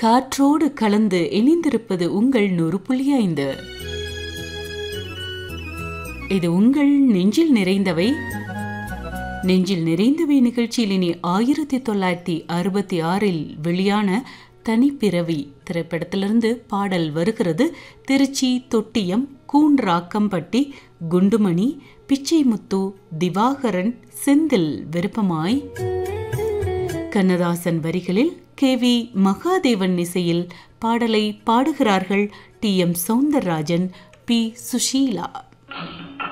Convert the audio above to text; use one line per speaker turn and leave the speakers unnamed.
காற்றோடு கலந்து இணைந்திருப்பது உங்கள் நூறு புள்ளி ஐந்து இது உங்கள் நெஞ்சில் நிறைந்தவை நெஞ்சில் நிறைந்தவை நிகழ்ச்சியில் இனி ஆயிரத்தி தொள்ளாயிரத்தி அறுபத்தி ஆறில் வெளியான தனிப்பிறவி திரைப்படத்திலிருந்து பாடல் வருகிறது திருச்சி தொட்டியம் கூன்றாக்கம்பட்டி குண்டுமணி பிச்சைமுத்து திவாகரன் செந்தில் விருப்பமாய் கண்ணதாசன் வரிகளில் கே வி மகாதேவன் இசையில் பாடலை பாடுகிறார்கள் T M Soundararajan P Sushila